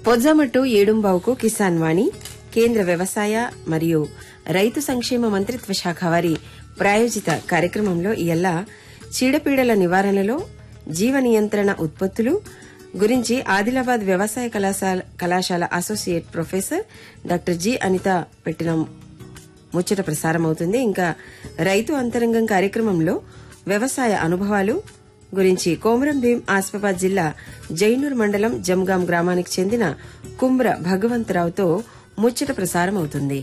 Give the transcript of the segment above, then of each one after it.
పొజ్జమట్టు ఏడుంబావుకు కిసాన్ వాణి కేంద్ర వ్యవసాయ మరియు రైతు సంక్షేమ మంత్రిత్వ శాఖ వారి ప్రాయోజిత కార్యక్రమంలో ఇయల్ల చీడపీడల నివారణలో జీవ నియంత్రణ ఉత్పత్తులు గురించి ఆదిలాబాద్ వ్యవసాయ కళాశాల కళాశాల associate professor doctor G Anitha పెట్టిన ముచ్చట ప్రసారం అవుతుంది ఇంకా రైతు అంతరంగం కార్యక్రమంలో వ్యవసాయ అనుభవాలు గురించి కోమరం భీం ఆసిఫాబాద్ జిల్లా జైనూర్ మండలం జంగాం గ్రామానికి చెందిన కుమ్ర భగవంతరావుతో ముచ్చట ప్రసారం అవుతుంది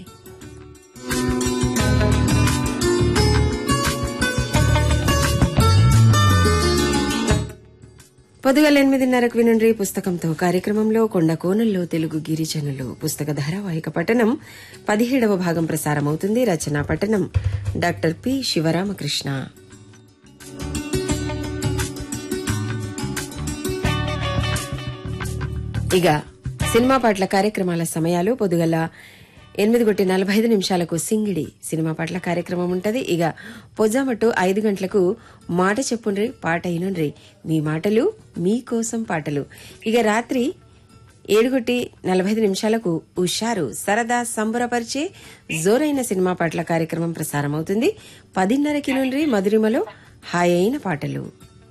పొదుగల ఎనిమిదిన్నరకు వినుండ్రి పుస్తకంతో కార్యక్రమంలో కొండ కోణంలో తెలుగు గిరిజనులు పుస్తక ధారావాహిక పఠనం పదిహేడవ భాగం ప్రసారమవుతుంది రచనా పఠనం డాక్టర్ పి శివరామకృష్ణ ఇక సినిమా పాటల కార్యక్రమాల సమయాలు పొదుగల ఎనిమిది కొట్టి నలభై ఐదు నిమిషాలకు సింగిడి సినిమా పాటల కార్యక్రమం ఉంటది ఇక పొజామట్టు ఐదు గంటలకు మాట చెప్పుండ్రి పాట అయినుండ్రి మీ మాటలు మీకోసం పాటలు ఇక రాత్రి ఏడుగుట్టి నలభై ఐదు నిమిషాలకు ఉషారు సరదా సంబరపరిచే జోరైన సినిమా పాటల కార్యక్రమం ప్రసారమవుతుంది పదిన్నరకి నుండి మధురిమలో హాయ్ అయిన పాటలు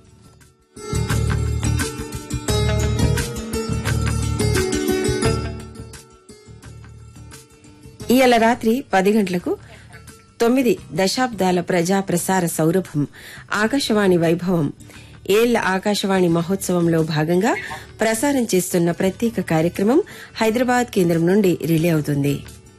ఇవాళ రాత్రి పది గంటలకు తొమ్మిది దశాబ్దాల ప్రజా ప్రసార సౌరభం ఆకాశవాణి వైభవం ఏళ్ల ఆకాశవాణి మహోత్సవంలో భాగంగా ప్రసారం చేస్తున్న ప్రత్యేక కార్యక్రమం హైదరాబాద్ కేంద్రం నుండి రిలే అవుతుంది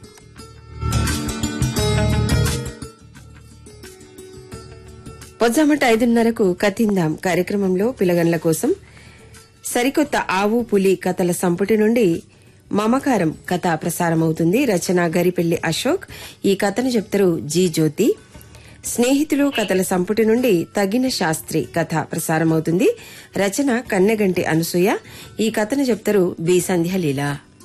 పొద్దుమట ఐదున్నరకు కతిందాం కార్యక్రమంలో పిలగన్ల కోసం సరికొత్త ఆవు పులి కథల సంపుటి నుండి మమకారం కథ ప్రసారమవుతుంది రచన గరిపెల్లి అశోక్ ఈ కథను చెప్తారు జి జ్యోతి స్నేహితులు కథల సంపుటి నుండి తగిన శాస్త్రి కథ ప్రసారమవుతుంది రచన కన్నెగంటి అనసూయ ఈ కథను చెప్తారు బి సంధ్యలీల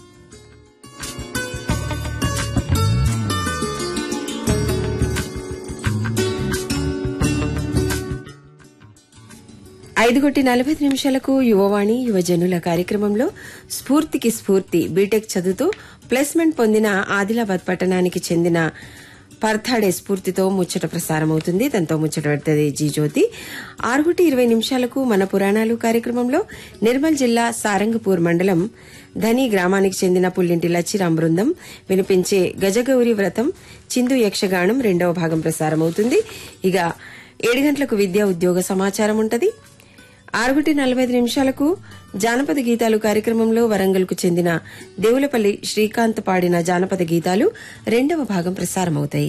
ఐదు కొట్టి నలభై ఐదు నిమిషాలకు యువవాణి యువజనుల కార్యక్రమంలో స్ఫూర్తికి స్ఫూర్తి బీటెక్ చదువుతూ ప్లేస్మెంట్ పొందిన ఆదిలాబాద్ పట్టణానికి చెందిన పర్థాడే స్ఫూర్తితో ముచ్చట ప్రసారమవుతుంది దాంతో ముచ్చట పెడుతుంది జీ జ్యోతి ఆరుగుటి ఇరవై నిమిషాలకు మన పురాణాలు కార్యక్రమంలో నిర్మల్ జిల్లా సారంగపూర్ మండలం ధని గ్రామానికి చెందిన పుల్లింటి లచ్చిరాం బృందం వినిపించే గజగౌరి వ్రతం చిందు యక్షగానం రెండవ భాగం ప్రసారమవుతుంది ఇక ఏడు గంటలకు విద్యా ఉద్యోగ సమాచారం ఉంటది ఆరుగుటి నలభై ఐదు నిమిషాలకు జానపద గీతాలు కార్యక్రమంలో వరంగల్కు చెందిన దేవులపల్లి శ్రీకాంత్ పాడిన జానపద గీతాలు రెండవ భాగం ప్రసారమవుతాయి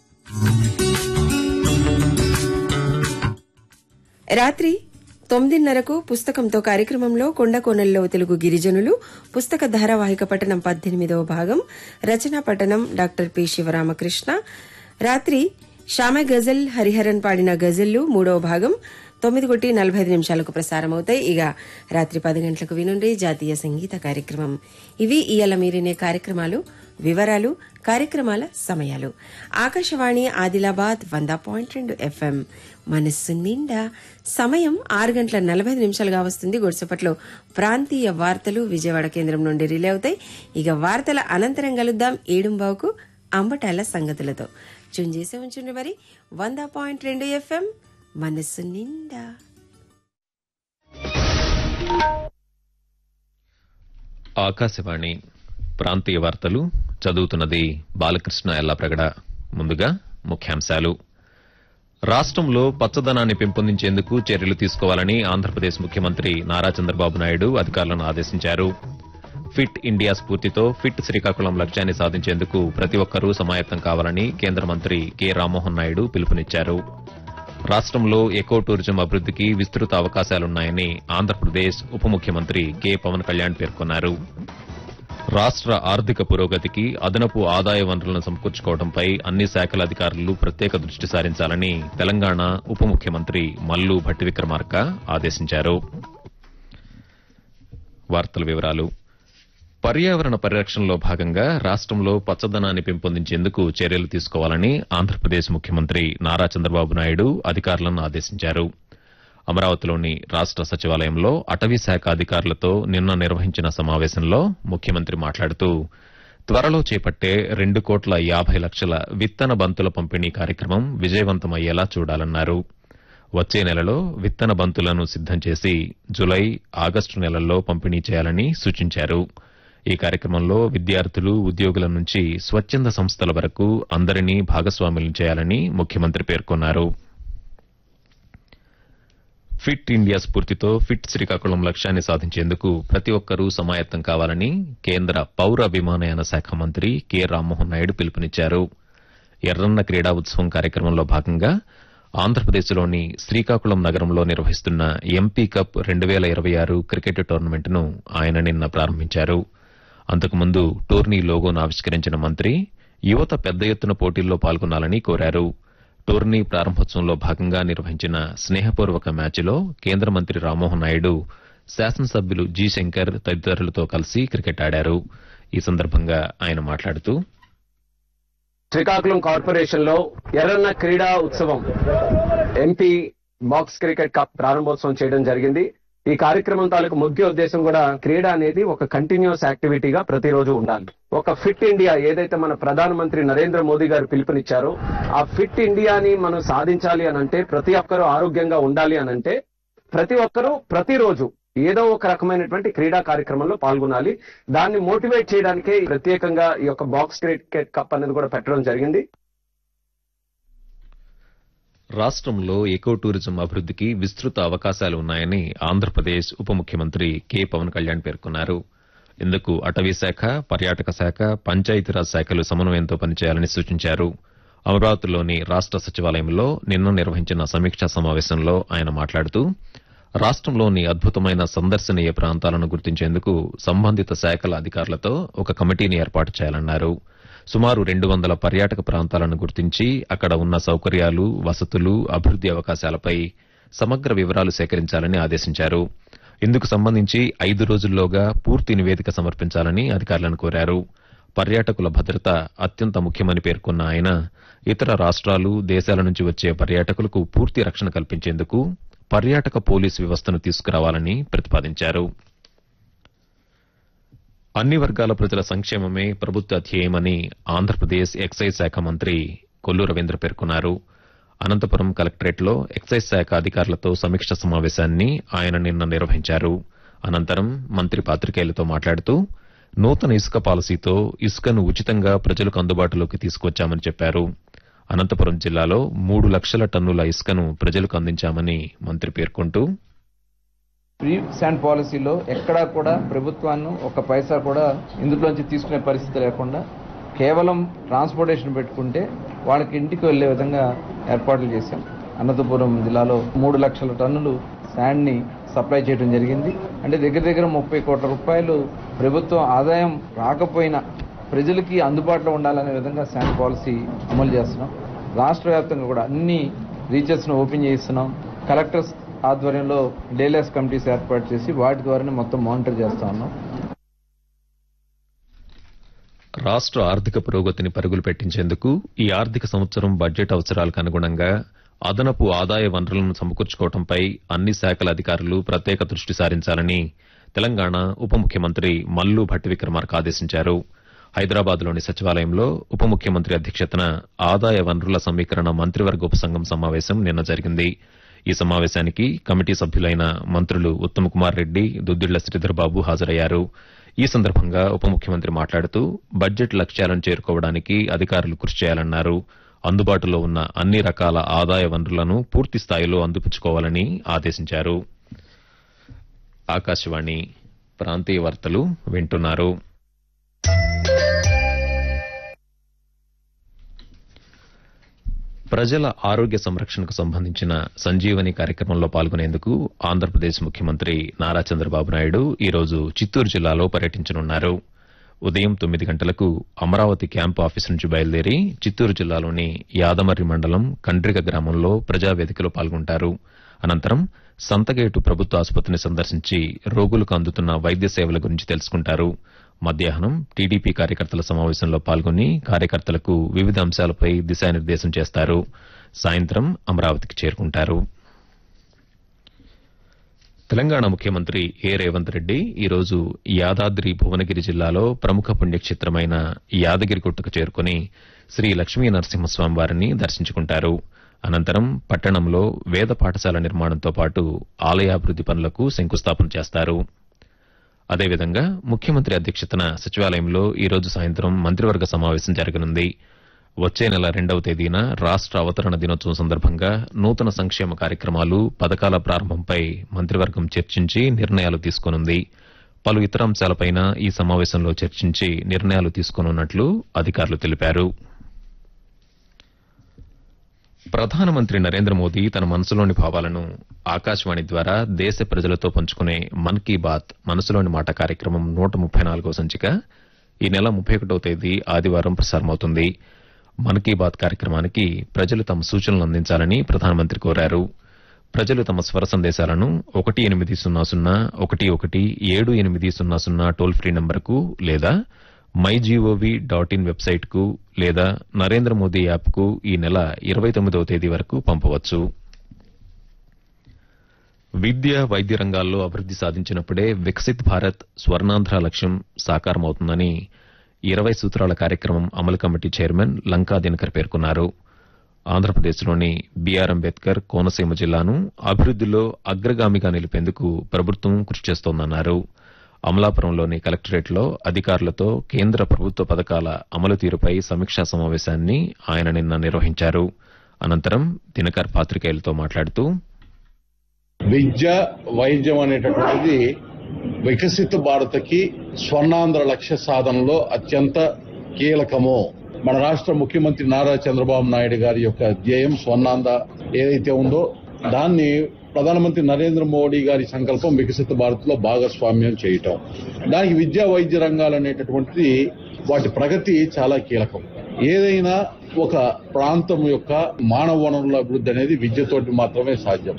రాత్రి తొమ్మిదిన్నరకు పుస్తకంతో కార్యక్రమంలో కొండకోనల్లో తెలుగు గిరిజనులు పుస్తక ధారావాహిక పఠనం పద్దెనిమిదవ భాగం రచనా పఠనం డాక్టర్ పి శివరామకృష్ణ రాత్రి షామె గజల్ హరిహరన్ పాడిన గజల్లు మూడవ భాగం తొమ్మిది కొట్టి నలభై ఐదు నిమిషాలకు ప్రసారమవుతాయి ఇక రాత్రి పది గంటలకు వినుండి జాతీయ సంగీత కార్యక్రమం ఇవి ఇయల మీరినే కార్యక్రమాలు వివరాలు కార్యక్రమాల సమయాలు ఆకాశవాణి ఆదిలాబాద్ వంద పాయింట్ రెండు ఎఫ్ఎం మనస్సు నిండా సమయం ఆరు గంటల నలభై ఐదు నిమిషాలుగా వస్తుంది గొడిసెపట్లో ప్రాంతీయ వార్తలు విజయవాడ కేంద్రం నుండి రిలే అవుతాయి ఇక వార్తల అనంతరం కలుద్దాం ఏడుంబావుకు అంబటాల సంగతులతో చుంజేసే ఉంచుండ్రి మరి వంద పాయింట్ రెండు ఎఫ్ఎం మనస్సు నిండా ఆకాశవాణి ప్రాంతీయ వార్తలు చదువుతున్నది బాలకృష్ణ ఎల్లాప్రగడ ముందుగా ముఖ్యాంశాలు రాష్ట్రంలో పచ్చదనాన్ని పెంపొందించేందుకు చర్యలు తీసుకోవాలని ఆంధ్రప్రదేశ్ ముఖ్యమంత్రి నారా చంద్రబాబు నాయుడు అధికారులను ఆదేశించారు ఫిట్ ఇండియా స్ఫూర్తితో ఫిట్ శ్రీకాకుళం లక్ష్యాన్ని సాధించేందుకు ప్రతి ఒక్కరూ సమాయత్తం కావాలని కేంద్ర మంత్రి కె రామ్మోహన్ నాయుడు పిలుపునిచ్చారు రాష్ట్రంలో ఎకో టూరిజం అభివృద్దికి విస్తృత అవకాశాలున్నాయని ఆంధ్రప్రదేశ్ ఉప ముఖ్యమంత్రి కె పవన్ కళ్యాణ్ పేర్కొన్నారు రాష్ట్ర ఆర్థిక పురోగతికి అదనపు ఆదాయ వనరులను సమకూర్చుకోవడంపై అన్ని శాఖల అధికారులు ప్రత్యేక దృష్టి సారించాలని తెలంగాణ ఉప ముఖ్యమంత్రి మల్లు భట్టి విక్రమార్క ఆదేశించారు వార్తల వివరాలు పర్యావరణ పరిరక్షణలో భాగంగా రాష్ట్రంలో పచ్చదనాన్ని పెంపొందించేందుకు చర్యలు తీసుకోవాలని ఆంధ్రప్రదేశ్ ముఖ్యమంత్రి నారా చంద్రబాబు నాయుడు అధికారులను ఆదేశించారు అమరావతిలోని రాష్ట సచివాలయంలో అటవీ శాఖ అధికారులతో నిన్న నిర్వహించిన సమావేశంలో ముఖ్యమంత్రి మాట్లాడుతూ త్వరలో చేపట్టే రెండు కోట్ల యాభై లక్షల విత్తన బంతుల పంపిణీ కార్యక్రమం విజయవంతమయ్యేలా చూడాలన్నారు వచ్చే నెలలో విత్తన బంతులను సిద్దం చేసి జులై ఆగస్టు నెలల్లో పంపిణీ చేయాలని సూచించారు ఈ కార్యక్రమంలో విద్యార్థులు ఉద్యోగుల నుంచి స్వచ్ఛంద సంస్థల వరకు అందరినీ భాగస్వాములను చేయాలని ముఖ్యమంత్రి పేర్కొన్నారు ఫిట్ ఇండియా స్ఫూర్తితో ఫిట్ శ్రీకాకుళం లక్ష్యాన్ని సాధించేందుకు ప్రతి ఒక్కరూ సమాయత్తం కావాలని కేంద్ర పౌర విమానయాన శాఖ మంత్రి కె రామ్మోహన్ నాయుడు పిలుపునిచ్చారు ఎర్రన్న క్రీడా ఉత్సవం కార్యక్రమంలో భాగంగా ఆంధ్రప్రదేశ్లోని శ్రీకాకుళం నగరంలో నిర్వహిస్తున్న ఎంపీ కప్ రెండు వేల ఇరవై ఆరు క్రికెట్ టోర్నమెంట్ను ఆయన నిన్న ప్రారంభించారు అంతకుముందు టోర్నీ లోగోను ఆవిష్కరించిన మంత్రి యువత పెద్ద ఎత్తున పోటీల్లో పాల్గొనాలని కోరారు టోర్నీ ప్రారంభోత్సవంలో భాగంగా నిర్వహించిన స్నేహపూర్వక మ్యాచ్లో కేంద్ర మంత్రి రామ్మోహన్ నాయుడు శాసనసభ్యులు జి శంకర్ తదితరులతో కలిసి క్రికెట్ ఆడారు ఈ సందర్భంగా ఆయన మాట్లాడుతూ శ్రీకాకుళం కార్పొరేషన్ లో ఎర్రన్న క్రీడా ఉత్సవం ఎంపీ బాక్స్ క్రికెట్ కప్ ప్రారంభోత్సవం చేయడం జరిగింది ఈ కార్యక్రమం తాలూకు ముఖ్య ఉద్దేశం కూడా క్రీడ అనేది ఒక కంటిన్యూస్ యాక్టివిటీగా ప్రతిరోజు ఉండాలి ఒక ఫిట్ ఇండియా ఏదైతే మన ప్రధానమంత్రి నరేంద్ర మోదీ గారు పిలుపునిచ్చారో ఆ ఫిట్ ఇండియాని మనం సాధించాలి అని అంటే ప్రతి ఒక్కరూ ఆరోగ్యంగా ఉండాలి అని అంటే ప్రతి ఒక్కరూ ప్రతిరోజు ఏదో ఒక రకమైనటువంటి క్రీడా కార్యక్రమంలో పాల్గొనాలి దాన్ని మోటివేట్ చేయడానికే ప్రత్యేకంగా ఈ యొక్క బాక్స్ క్రికెట్ కప్ అనేది కూడా పెట్టడం జరిగింది రాష్ట్రంలో ఎకో టూరిజం అభివృద్దికి విస్తృత అవకాశాలు ఉన్నాయని ఆంధ్రప్రదేశ్ ఉప ముఖ్యమంత్రి కె పవన్ కళ్యాణ్ పేర్కొన్నారు ఇందుకు అటవీ శాఖ పర్యాటక శాఖ పంచాయతీరాజ్ శాఖలు సమన్వయంతో పనిచేయాలని సూచించారు అమరావతిలోని రాష్ట సచివాలయంలో నిన్న నిర్వహించిన సమీక్షా సమావేశంలో ఆయన మాట్లాడుతూ రాష్ట్రంలోని అద్భుతమైన సందర్శనీయ ప్రాంతాలను గుర్తించేందుకు సంబంధిత శాఖల అధికారులతో ఒక కమిటీని ఏర్పాటు చేయాలన్నారు సుమారు రెండు వందల పర్యాటక ప్రాంతాలను గుర్తించి అక్కడ ఉన్న సౌకర్యాలు వసతులు అభివృద్ది అవకాశాలపై సమగ్ర వివరాలు సేకరించాలని ఆదేశించారు ఇందుకు సంబంధించి ఐదు రోజుల్లోగా పూర్తి నివేదిక సమర్పించాలని అధికారులను కోరారు పర్యాటకుల భద్రత అత్యంత ముఖ్యమని పేర్కొన్న ఆయన ఇతర రాష్ట్రాలు దేశాల నుంచి వచ్చే పర్యాటకులకు పూర్తి రక్షణ కల్పించేందుకు పర్యాటక పోలీసు వ్యవస్థను తీసుకురావాలని ప్రతిపాదించారు అన్ని వర్గాల ప్రజల సంక్షేమమే ప్రభుత్వ ధ్యేయమని ఆంధ్రప్రదేశ్ ఎక్సైజ్ శాఖ మంత్రి కొల్లు రవీంద్ర పేర్కొన్నారు అనంతపురం కలెక్టరేట్లో ఎక్సైజ్ శాఖ అధికారులతో సమీక్ష సమావేశాన్ని ఆయన నిన్న నిర్వహించారు అనంతరం మంత్రి పాత్రికేయులతో మాట్లాడుతూ నూతన ఇసుక పాలసీతో ఇసుకను ఉచితంగా ప్రజలకు అందుబాటులోకి తీసుకొచ్చామని చెప్పారు అనంతపురం జిల్లాలో మూడు లక్షల టన్నుల ఇసుకను ప్రజలకు అందించామని మంత్రి పేర్కొంటూ ఫ్రీ శాండ్ పాలసీలో ఎక్కడా కూడా ప్రభుత్వాన్ని ఒక పైసా కూడా ఇందులోంచి తీసుకునే పరిస్థితి లేకుండా కేవలం ట్రాన్స్పోర్టేషన్ పెట్టుకుంటే వాళ్ళకి ఇంటికి వెళ్లే విధంగా ఏర్పాట్లు చేశాం అనంతపురం జిల్లాలో మూడు లక్షల టన్నులు శాండ్ని సప్లై చేయడం జరిగింది అంటే దగ్గర దగ్గర ముప్పై కోట్ల రూపాయలు ప్రభుత్వం ఆదాయం రాకపోయినా ప్రజలకి అందుబాటులో ఉండాలనే విధంగా శాండ్ పాలసీ అమలు చేస్తున్నాం రాష్ట్ర వ్యాప్తంగా కూడా అన్ని రీచెస్ను ఓపెన్ చేయిస్తున్నాం కలెక్టర్స్ ఆధ్వర్యంలో డేలెస్ కమిటీస్ ఏర్పాటు చేసి వాటి ద్వారానే మొత్తం మానిటర్ చేస్తా ఉన్నాం రాష్ట్ర ఆర్థిక పురోగతిని పరుగులు పెట్టించేందుకు ఈ ఆర్థిక సంవత్సరం బడ్జెట్ అవసరాలకు అనుగుణంగా అదనపు ఆదాయ వనరులను సమకూర్చుకోవడంపై అన్ని శాఖల అధికారులు ప్రత్యేక దృష్టి సారించాలని తెలంగాణ ఉప ముఖ్యమంత్రి మల్లు భట్టి విక్రమార్క ఆదేశించారు హైదరాబాద్లోని సచివాలయంలో ఉప ముఖ్యమంత్రి అధ్యక్షతన ఆదాయ వనరుల సమీకరణ మంత్రివర్గ ఉపసంఘం సమావేశం నిన్న జరిగింది ఈ సమావేశానికి కమిటీ సభ్యులైన మంత్రులు ఉత్తమ్ కుమార్ రెడ్డి దుద్దిళ్ల శ్రీధర్బాబు హాజరయ్యారు ఈ సందర్భంగా ఉప ముఖ్యమంత్రి మాట్లాడుతూ బడ్జెట్ లక్ష్యాలను చేరుకోవడానికి అధికారులు కృషి చేయాలన్నారు అందుబాటులో ఉన్న అన్ని రకాల ఆదాయ వనరులను పూర్తి స్థాయిలో అందిపుచ్చుకోవాలని ఆదేశించారు ఆకాశవాణి ప్రాంతీయ వార్తలు వింటున్నారు ప్రజల ఆరోగ్య సంరక్షణకు సంబంధించిన సంజీవని కార్యక్రమంలో పాల్గొనేందుకు ఆంధ్రప్రదేశ్ ముఖ్యమంత్రి నారా చంద్రబాబు నాయుడు ఈరోజు చిత్తూరు జిల్లాలో పర్యటించనున్నారు ఉదయం తొమ్మిది గంటలకు అమరావతి క్యాంపు ఆఫీసు నుంచి బయలుదేరి చిత్తూరు జిల్లాలోని యాదమర్రి మండలం కండ్రిగ గ్రామంలో ప్రజావేదికలో పాల్గొంటారు అనంతరం సంతగేటు ప్రభుత్వ ఆసుపత్రిని సందర్శించి రోగులకు అందుతున్న వైద్య సేవల గురించి తెలుసుకుంటారు మధ్యాహ్నం టీడీపీ కార్యకర్తల సమావేశంలో పాల్గొని కార్యకర్తలకు వివిధ అంశాలపై దిశానిర్దేశం చేస్తారు సాయంత్రం అమరావతికి చేరుకుంటారు తెలంగాణ ముఖ్యమంత్రి ఏ రేవంత్ రెడ్డి ఈరోజు యాదాద్రి భువనగిరి జిల్లాలో ప్రముఖ పుణ్యక్షేత్రమైన యాదగిరిగుట్టకు చేరుకుని శ్రీ లక్ష్మీ నరసింహస్వామి వారిని దర్శించుకుంటారు అనంతరం పట్టణంలో వేద పాఠశాల నిర్మాణంతో పాటు ఆలయాభివృద్ది పనులకు శంకుస్థాపన చేస్తారు అదేవిధంగా ముఖ్యమంత్రి అధ్యక్షతన సచివాలయంలో ఈరోజు సాయంత్రం మంత్రివర్గ సమావేశం జరగనుంది వచ్చే నెల రెండవ తేదీన రాష్ట అవతరణ దినోత్సవం సందర్భంగా నూతన సంక్షేమ కార్యక్రమాలు పథకాల ప్రారంభంపై మంత్రివర్గం చర్చించి నిర్ణయాలు తీసుకోనుంది పలు ఇతర అంశాలపైన ఈ సమావేశంలో చర్చించి నిర్ణయాలు తీసుకోనున్నట్లు అధికారులు తెలిపారు ప్రధానమంత్రి నరేంద్ర మోదీ తన మనసులోని భావాలను ఆకాశవాణి ద్వారా దేశ ప్రజలతో పంచుకునే మన్ కీ బాత్ మనసులోని మాట కార్యక్రమం నూట ముప్పై నాలుగో సంచిక ఈ నెల ముప్పై ఒకటో తేదీ ఆదివారం ప్రసారమవుతుంది మన్ కీ బాత్ కార్యక్రమానికి ప్రజలు తమ సూచనలు అందించాలని ప్రధానమంత్రి కోరారు ప్రజలు తమ స్వర సందేశాలను ఒకటి ఎనిమిది సున్నా సున్నా ఒకటి ఒకటి ఏడు ఎనిమిది సున్నా సున్నా టోల్ ఫ్రీ నంబర్కు లేదా my G O V dot in website కు లేదా నరేంద్ర మోదీ యాప్ కు ఈ నెల ఇరవై తొమ్మిదవ తేదీ వరకు పంపవచ్చు విద్య వైద్య రంగాల్లో అభివృద్ది సాధించినప్పుడే వికసిత్ భారత్ స్వర్ణాంధ్ర లక్ష్యం సాకారమవుతుందని ఇరవై సూత్రాల కార్యక్రమం అమలు కమిటీ చైర్మన్ లంకా దినకర్ పేర్కొన్నారు ఆంధ్రప్రదేశ్లోని బీఆర్ అంబేద్కర్ కోనసీమ జిల్లాను అభివృద్దిలో అగ్రగామిగా నిలిపేందుకు ప్రభుత్వం కృషి చేస్తోందన్నారు అమలాపురంలోని కలెక్టరేట్లో అధికారులతో కేంద్ర ప్రభుత్వ పథకాల అమలు తీరుపై సమీక్షా సమావేశాన్ని ఆయన నిన్న నిర్వహించారు అనంతరం దినకర్ పాత్రికేయులతో మాట్లాడుతూ విద్య వైద్యం అనేటటువంటిది వికసిత భారత్కి స్వర్ణాంధ్ర లక్ష్య సాధనలో అత్యంత కీలకము మన రాష్ట్ర ముఖ్యమంత్రి నారా చంద్రబాబు నాయుడు గారి యొక్క ధ్యేయం స్వర్ణాంధ్ర ఏదైతే ఉందో దాన్ని ప్రధానమంత్రి నరేంద్ర మోడీ గారి సంకల్పం వికసిత భారత్ లో భాగస్వామ్యం చేయటం దానికి విద్యా వైద్య రంగాలు అనేటటువంటిది వాటి ప్రగతి చాలా కీలకం ఏదైనా ఒక ప్రాంతం యొక్క మానవ వనరుల అభివృద్ధి అనేది విద్యతోటి మాత్రమే సాధ్యం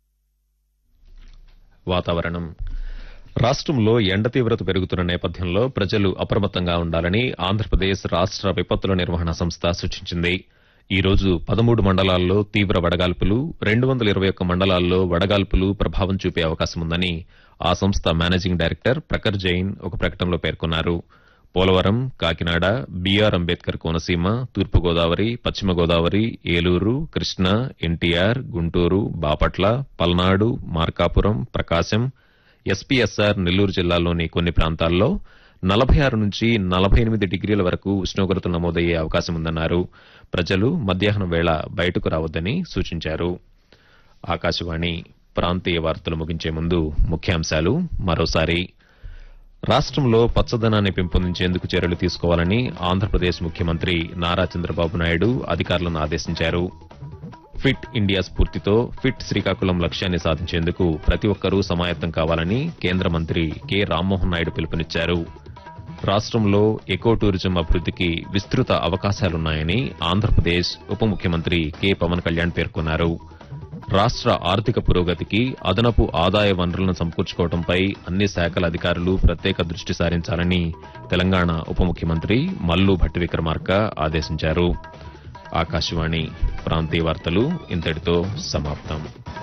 వాతావరణం రాష్ట్రంలో ఎండ తీవ్రత పెరుగుతున్న నేపథ్యంలో ప్రజలు అప్రమత్తంగా ఉండాలని ఆంధ్రప్రదేశ్ రాష్ట్ర విపత్తుల నిర్వహణ సంస్థ సూచించింది ఈ రోజు పదమూడు మండలాల్లో తీవ్ర వడగాల్పులు రెండు వందల ఇరవై ఒక్క మండలాల్లో వడగాల్పులు ప్రభావం చూపే అవకాశం ఉందని ఆ సంస్థ మేనేజింగ్ డైరెక్టర్ ప్రఖర్ జైన్ ఒక ప్రకటనలో పేర్కొన్నారు పోలవరం కాకినాడ బీఆర్ అంబేద్కర్ కోనసీమ తూర్పుగోదావరి పశ్చిమ గోదావరి ఏలూరు కృష్ణా ఎన్టీఆర్ గుంటూరు బాపట్ల పల్నాడు మార్కాపురం ప్రకాశం ఎస్పీఎస్ఆర్ నెల్లూరు జిల్లాల్లోని కొన్ని ప్రాంతాల్లో నలభై ఆరు నుంచి నలభై ఎనిమిది డిగ్రీల వరకు ఉష్ణోగ్రతలు నమోదయ్యే అవకాశం ఉందన్నారు ప్రజలు మధ్యాహ్నం వేళ బయటకు రావద్దని సూచించారు ఆకాశవాణి ప్రాంతీయ వార్తలు ముగించే ముందు ముఖ్యాంశాలు మరోసారి రాష్ట్రంలో పచ్చదనాన్ని పెంపొందించేందుకు చర్యలు తీసుకోవాలని ఆంధ్రప్రదేశ్ ముఖ్యమంత్రి నారా చంద్రబాబు నాయుడు అధికారులను ఆదేశించారు ఫిట్ ఇండియా స్ఫూర్తితో ఫిట్ శ్రీకాకుళం లక్ష్యాన్ని సాధించేందుకు ప్రతి ఒక్కరూ సమాయత్తం కావాలని కేంద్ర మంత్రి కె రామ్మోహన్ నాయుడు పిలుపునిచ్చారు రాష్ట్రంలో ఎకో టూరిజం అభివృద్దికి విస్తృత అవకాశాలున్నాయని ఆంధ్రప్రదేశ్ ఉప ముఖ్యమంత్రి కె పవన్ కళ్యాణ్ పేర్కొన్నారు రాష్ట్ర ఆర్థిక పురోగతికి అదనపు ఆదాయ వనరులను సమకూర్చుకోవడంపై అన్ని శాఖల అధికారులు ప్రత్యేక దృష్టి సారించాలని తెలంగాణ ఉప ముఖ్యమంత్రి మల్లు భట్టి విక్రమార్క ఆదేశించారు ఆకాశవాణి ప్రాంతీయ వార్తలు ఇంతటితో సమాప్తం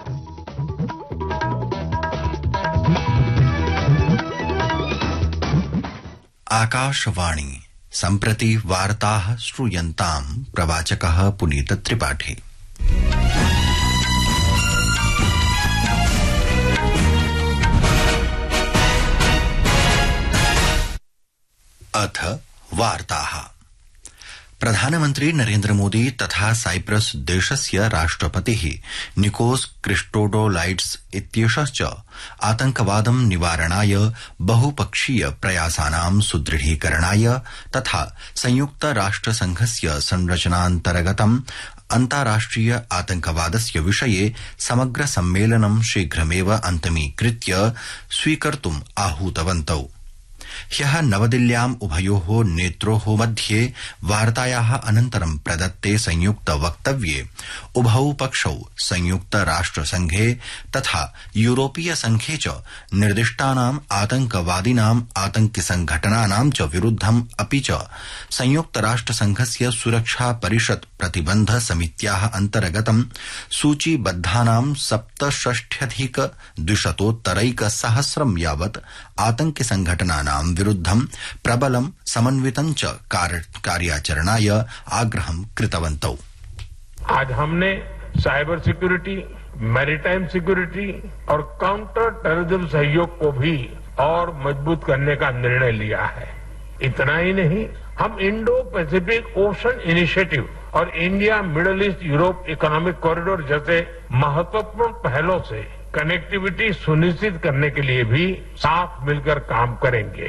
आकाशवाणी सम्प्रति वार्ताः श्रूयन्ताम् प्रवाचकः पुनीतत्रिपाठी अथ वार्ताः प्रधानमन्त्री नरेन्द्रमोदी तथा साइप्रस देशस्य राष्ट्रपतिः निकोस क्रिस्टोडोलाइट्स इत्येषश्च आतंकवादं निवारणाय बहुपक्षीय प्रयासानां सुदृढीकरणाय तथा संयुक्त राष्ट्रसंघस्य संरचनान्तर्गतम् अन्ताराष्ट्रिय आतंकवादस्य विषये समग्र सम्मेलनं शीघ्रमेव अन्तमीकृत्य स्वीकर्तुम् आहूतवन्तौ ह्यः नवदिल्ल्याम् उभयोः नेत्रोः मध्ये वार्तायाः अनन्तरं प्रदत्ते संयुक्त वक्तव्ये उभौ पक्षौ संयुक्त राष्ट्रसंघे तथा यूरोपीय संघे च निर्दिष्टानाम् आतंकवादिनाम् आतंकि संघटनानां च विरुद्धम् अपि च संयुक्त राष्ट्रसंघस्य सुरक्षा परिषत् प्रतिबन्ध समित्याः अन्तर्गतं सूचीबद्धानां सप्तषष्ठ्यधिक द्विशतोत्तरैक सहस्रं यावत् आतंकि संघटनानां विरुद्धं प्रबलं समन्वितं च कार्याचरणाय आग्रहं कृतवन्तौ आज हमने साइबर सिक्योरिटी मैरीटाइम सिक्योरिटी और काउंटर टेररिज्म सहयोग को भी और मजबूत करने का निर्णय लिया है इतना ही नहीं हम इंडो पैसिफिक ओशन इनिशिएटिव और India Middle East Europe economic corridor जैसे महत्वपूर्ण पहलों से कनेक्टिविटी सुनिश्चित करने के लिए भी साथ मिलकर काम करेंगे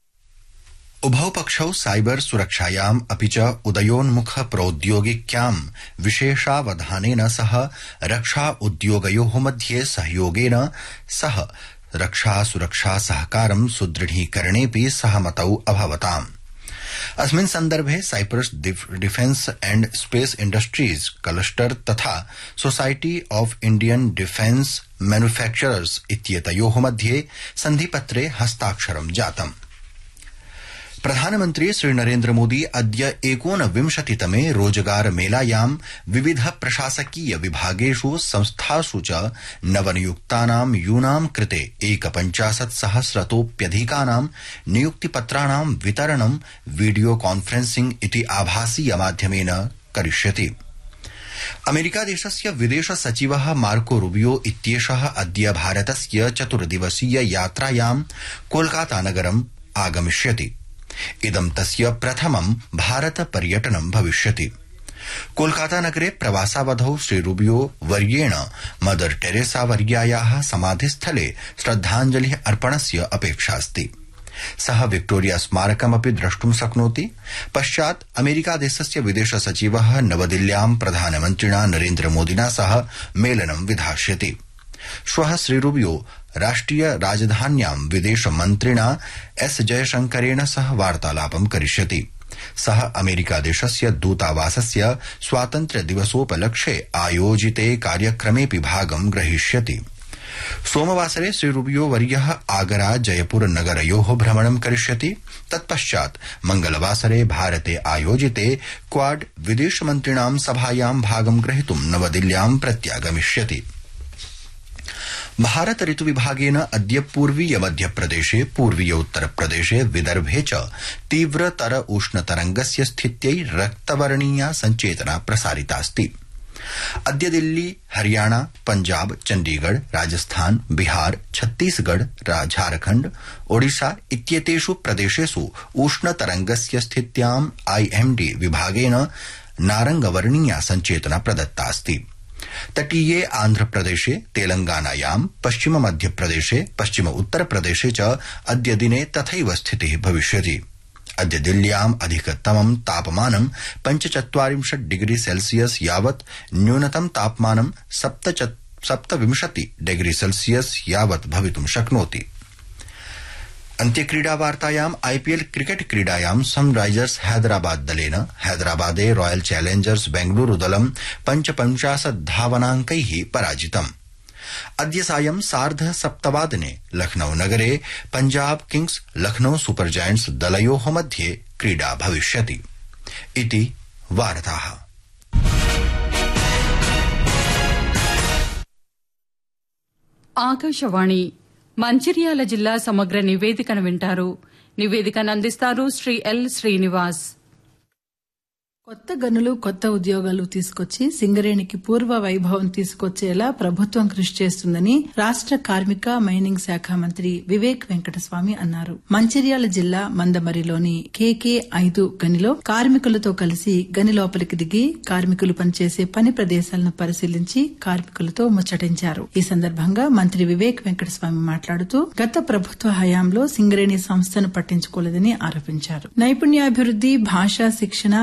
उभौ पक्षौ साइबर सुरक्षायाम् अपि च उदयोन्मुख प्रौद्योगिक्यां विशेषावधानेन सह रक्षा उद्योगयोः मध्ये सहयोगेन सह रक्षा सुरक्षा सहकारं सुदृढीकरणेऽपि सहमतौ अभवताम् अस्मिन् सन्दर्भे Cyprus defence and space industries cluster तथा society of Indian defence manufacturers इत्येतयोः मध्ये सन्धिपत्रे हस्ताक्षरं जातम् प्रधानमन्त्री श्रीनरेन्द्र मोदी अद्य एकोनविंशतितमे रोजगार मेलायां विविध प्रशासकीय विभागेष् संस्थासु च नवनियुक्तानां यूनां कृते एकपञ्चाशत् सहस्रतोप्यधिकानां नियुक्तिपत्राणां वितरणं वीडियो कॉन्फ्रेंसिंग इति आभासीय माध्यमेन करिष्यति अमेरिकादेशस्य विदेश सचिव मार्को रूबियो इत्येष अद्य भारतस्य चतुर्दिवसीय यात्रायां कोलकाता नगरम् आगमिष्यति इदं तस्य प्रथमं भारत पर्यटनं भविष्यति कोलकाता नगरे प्रवासावधौ श्रीरूबियो वर्येण मदर टेरेसा वर्यायाः समाधिस्थले श्रद्धाञ्जलि अर्पणस्य अपेक्षास्ति सः विक्टोरिया स्मारकमपि द्रष्टुं शक्नोति पश्चात् अमेरिकादेशस्य विदेश सचिव नवदिल्ल्यां प्रधानमन्त्रिणा नरेन्द्रमोदिना सह मेलनं विधास्यति श्वः श्रीरूबियो राष्ट्रिय राजधान्यां विदेशमन्त्रिणा एस जयशंकरेण सह वार्तालापं करिष्यति सः अमेरिकादेशस्य दूतावासस्य स्वातन्त्र्य दिवसोपलक्ष्ये आयोजिते कार्यक्रमेऽपि भागं ग्रहीष्यति सोमवासरे श्रीरूबियो वर्य आगरा जयपुर नगरयो भ्रमणं करिष्यति तत्पश्चात् मंगलवासरे भारते आयोजिते क्वाड विदेशमन्त्रिणां सभायां भागं ग्रहीतुं नवदिल्ल्यां प्रत्यागमिष्यति भारत ऋतु विभागेन अद्य पूर्वीय मध्यप्रदेशे पूर्वीय उत्तरप्रदेशे विदर्भे च तीव्रतर उष्णतरंगस्य स्थित्यै रक्तवर्णीया संचेतना प्रसारितास्ति अद्य दिल्ली हरियाणा पंजाब चण्डीगढ़ राजस्थान बिहार छत्तीसगढ़ झारखण्ड ओडिशा इत्येतेष् प्रदेशेष् उष्णतरंगस्य स्थित्याम् आईएमडी विभागेन नारंगवर्णीया संचेतना प्रदत्तास्ति तटीये आन्ध्रप्रदेशे तेलंगानायां पश्चिम मध्यप्रदेशे पश्चिम उत्तरप्रदेशे च अद्य दिने तथैव स्थिति भविष्यति अद्य दिल्ल्याम् अधिकतमं तापमानं पञ्चचत्वारिंशत् डिग्री सेल्सियस यावत् न्यूनतम तापमानं सप्तविंशति डिग्री सेल्सियस यावत् भवितुं शक्नोति अन्त्यक्रीडावार्तायाम् आईपीएल क्रिकेट क्रीडायां सनराइजर्स हैदराबाद दलेन हैदराबादे रॉयल चैलेंजर्स बेंगलुरू दलं पञ्चपञ्चाशत् धावनाङ्कै पराजितम् अद्य सायं सार्ध सप्तवादने लखनऊ नगरे Punjab kings Lucknow super giants दलयो मध्ये क्रीडा भविष्यति इति वार्ताः ఆకాశవాణి మంచిర్యాల జిల్లా సమగ్ర నివేదికను వింటారు నివేదికను అందిస్తారు శ్రీ ఎల్ శ్రీనివాస్ కొత్త గనులు కొత్త ఉద్యోగాలు తీసుకొచ్చి సింగరేణికి పూర్వ వైభవం తీసుకొచ్చేలా ప్రభుత్వం కృషి చేస్తుందని రాష్ట కార్మిక మైనింగ్ శాఖ మంత్రి వివేక్ వెంకటస్వామి అన్నారు మంచిర్యాల జిల్లా మందమరిలోని కేకే ఐదు గనిలో కార్మికులతో కలిసి గని లోపలికి దిగి కార్మికులు పనిచేసే పని ప్రదేశాలను పరిశీలించి కార్మికులతో ముచ్చటించారు ఈ సందర్భంగా మంత్రి వివేక్ వెంకటస్వామి మాట్లాడుతూ గత ప్రభుత్వ హయాంలో సింగరేణి సంస్థను పట్టించుకోలేదని ఆరోపించారు నైపుణ్యాభివృద్ది భాషా శిక్షణ వృత్తిపర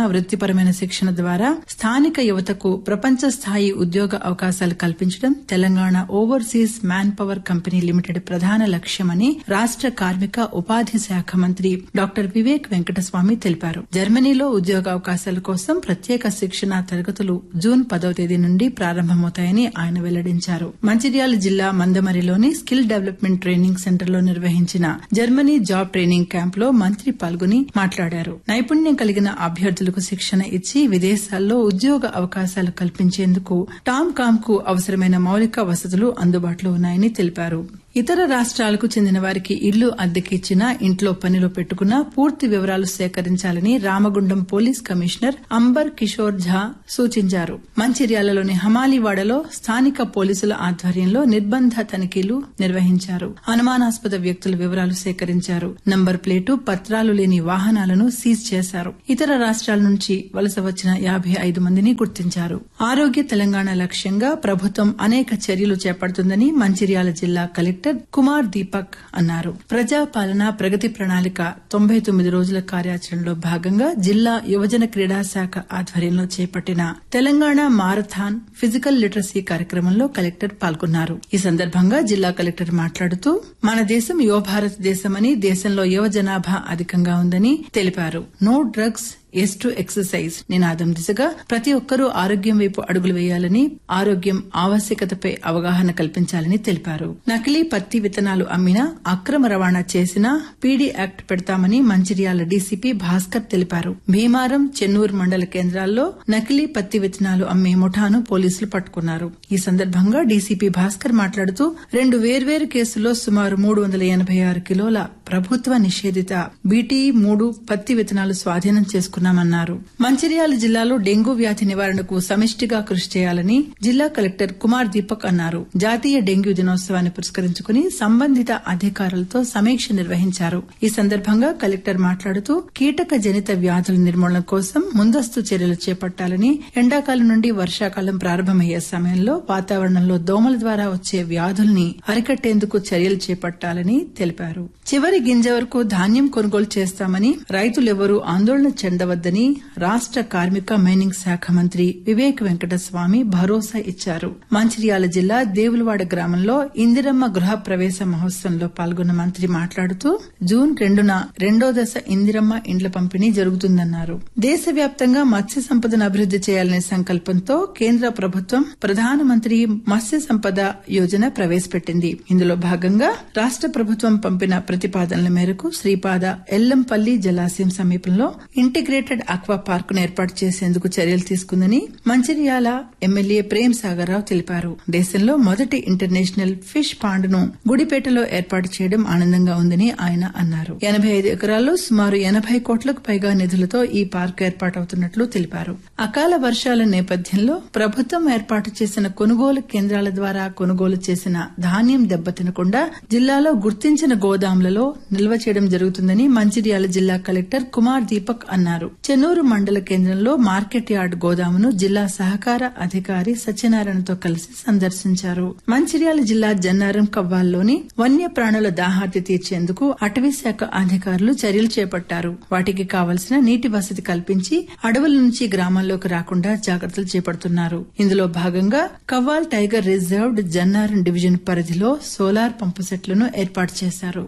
అనుభవపరమైన శిక్షణ ద్వారా స్థానిక యువతకు ప్రపంచ స్థాయి ఉద్యోగ అవకాశాలు కల్పించడం Telangana overseas manpower company limited ప్రధాన లక్ష్యమని రాష్ట కార్మిక ఉపాధి శాఖ మంత్రి డాక్టర్ వివేక్ వెంకటస్వామి తెలిపారు జర్మనీలో ఉద్యోగావకాశాల కోసం ప్రత్యేక శిక్షణ తరగతులు జూన్ పదవ తేదీ నుండి ప్రారంభమవుతాయని ఆయన వెల్లడించారు మంచిర్యాల జిల్లా మందమరిలోని స్కిల్ డెవలప్మెంట్ ట్రైనింగ్ సెంటర్ లో నిర్వహించిన జర్మనీ జాబ్ ట్రైనింగ్ క్యాంప్ లో మంత్రి పాల్గొని మాట్లాడారు నైపుణ్యం కలిగిన అభ్యర్థులకు శిక్షణ ఇచ్చి విదేశాల్లో ఉద్యోగ అవకాశాలు కల్పించేందుకు టామ్ కామ్ కు అవసరమైన మౌలిక వసతులు అందుబాటులో ఉన్నాయని తెలిపారు ఇతర రాష్ట్రాలకు చెందిన వారికి ఇళ్లు అద్దెకిచ్చినా ఇంట్లో పనిలో పెట్టుకున్నా పూర్తి వివరాలు సేకరించాలని రామగుండం పోలీస్ కమిషనర్ అంబర్ కిషోర్ ఝా సూచించారు మంచిర్యాలలోని హమాలీవాడలో స్థానిక పోలీసుల ఆధ్వర్యంలో నిర్బంధ తనిఖీలు నిర్వహించారు అనుమానాస్పద వ్యక్తుల వివరాలు సేకరించారు నంబర్ ప్లేటు పత్రాలు లేని వాహనాలను సీజ్ చేశారు ఇతర రాష్ట్రాల నుంచి వలస వచ్చిన యాభై ఐదు మందిని గుర్తించారు ఆరోగ్య తెలంగాణ లక్ష్యంగా ప్రభుత్వం అనేక చర్యలు చేపడుతుందని మంచిర్యాల జిల్లా కలెక్టర్ కుమార్ దీపక్ అన్నారు ప్రజాపాలన ప్రగతి ప్రణాళిక తొంభై తొమ్మిది రోజుల కార్యాచరణలో భాగంగా జిల్లా యువజన క్రీడా శాఖ ఆధ్వర్యంలో చేపట్టిన తెలంగాణ మారథాన్ ఫిజికల్ లిటరసీ కార్యక్రమంలో కలెక్టర్ పాల్గొన్నారు ఈ సందర్భంగా జిల్లా కలెక్టర్ మాట్లాడుతూ మన దేశం యువ భారత్ దేశమని దేశంలో యువ జనాభా అధికంగా ఉందని తెలిపారు no drugs yes to exercise నినాదం దిశగా ప్రతి ఒక్కరూ ఆరోగ్యం వైపు అడుగులు వేయాలని ఆరోగ్యం ఆవశ్యకతపై అవగాహన కల్పించాలని తెలిపారు నకిలీ పత్తి విత్తనాలు అమ్మినా అక్రమ రవాణా చేసినా పీడీ యాక్ట్ పెడతామని మంచిర్యాల డీసీపీ భాస్కర్ తెలిపారు భీమారం చెన్నూరు మండల కేంద్రాల్లో నకిలీ పత్తి విత్తనాలు అమ్మే ముఠాను పోలీసులు పట్టుకున్నారు ఈ సందర్భంగా డీసీపీ భాస్కర్ మాట్లాడుతూ రెండు వేర్వేరు కేసుల్లో సుమారు మూడు వందల ఎనభై ఆరు కిలోల ప్రభుత్వ నిషేధిత బీటీ మూడు పత్తి విత్తనాలు స్వాధీనం చేసుకున్నామన్నారు మంచిర్యాల జిల్లాలో డెంగూ వ్యాధి నివారణకు సమిష్టిగా కృషి చేయాలని జిల్లా కలెక్టర్ కుమార్ దీపక్ అన్నారు జాతీయ డెంగ్యూ దినోత్సవాన్ని పురస్కరించుకుని సంబంధిత అధికారులతో సమీక్ష నిర్వహించారు ఈ సందర్భంగా కలెక్టర్ మాట్లాడుతూ కీటక జనిత వ్యాధుల నిర్మూలన కోసం ముందస్తు చర్యలు చేపట్టాలని ఎండాకాలం నుండి వర్షాకాలం ప్రారంభమయ్యే సమయంలో వాతావరణంలో దోమల ద్వారా వచ్చే వ్యాధుల్ని అరికట్టేందుకు చర్యలు చేపట్టాలని తెలిపారు చివరి గింజ వరకు ధాన్యం కొనుగోలు చేస్తామని రైతులెవరూ ఆందోళన చెందవద్దని రాష్ట కార్మిక మైనింగ్ శాఖ మంత్రి వివేక్ వెంకటస్వామి భరోసా ఇచ్చారు మంచిర్యాల జిల్లా దేవులవాడ గ్రామంలో ఇందిరమ్మ గృహ ప్రవేశ మహోత్సవంలో పాల్గొన్న మంత్రి మాట్లాడుతూ జూన్ రెండున రెండో దశ ఇందిరమ్మ ఇండ్ల పంపిణీ జరుగుతుందన్నారు దేశవ్యాప్తంగా మత్స్య సంపదను అభివృద్ది చేయాలనే సంకల్పంతో కేంద్ర ప్రభుత్వం ప్రధానమంత్రి మత్స్య సంపద యోజన ప్రవేశపెట్టింది ఇందులో భాగంగా రాష్ట ప్రభుత్వం పంపిన ప్రతిపాదనల మేరకు శ్రీపాద ఎల్లంపల్లి జలాశయం సమీపంలో ఇంటిగ్రేటెడ్ ఆక్వా పార్క్ ను ఏర్పాటు చేసేందుకు చర్యలు తీసుకుందని మంచిర్యాల ఎమ్మెల్యే ప్రేమ్ సాగర్రావు తెలిపారు దేశంలో మొదటి ఇంటర్నేషనల్ ఫిష్ పాండ్ ను గుడిపేటలో ఏర్పాటు చేయడం ఆనందంగా ఉందని ఆయన అన్నారు ఎనభై ఐదు ఎకరాల్లో సుమారు ఎనభై కోట్లకు పైగా నిధులతో ఈ పార్క్ ఏర్పాటవుతున్నట్లు తెలిపారు అకాల వర్షాల నేపథ్యంలో ప్రభుత్వం ఏర్పాటు చేసిన కొనుగోలు కేంద్రాల ద్వారా కొనుగోలు చేసిన ధాన్యం దెబ్బతినకుండా జిల్లాలో గుర్తించిన గోదాంలలో నిల్వ చేయడం జరుగుతుందని మంచిర్యాల జిల్లా కలెక్టర్ కుమార్ దీపక్ అన్నారు చెన్నూరు మండల కేంద్రంలో మార్కెట్ యార్డ్ గోదామును జిల్లా సహకార అధికారి సత్యనారాయణతో కలిసి సందర్శించారు మంచిర్యాల జిల్లా జన్నారం కవ్వాల్లోని వన్య ప్రాణుల దాహార్తి తీర్చేందుకు అటవీ శాఖ అధికారులు చర్యలు చేపట్టారు వాటికి కావలసిన నీటి వసతి కల్పించి అడవుల నుంచి గ్రామాల్లోకి రాకుండా జాగ్రత్తలు చేపడుతున్నారు ఇందులో భాగంగా Kawal tiger reserved Jannaram division పరిధిలో సోలార్ పంపు సెట్లను ఏర్పాటు చేశారు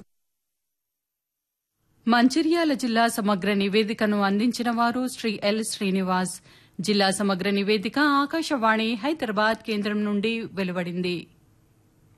మంచిర్యాల జిల్లా సమగ్ర నివేదికను అందించిన వారు శ్రీ ఎల్ శ్రీనివాస్ జిల్లా సమగ్ర నివేదిక ఆకాశవాణి హైదరాబాద్ కేంద్రం నుండి వెలువడింది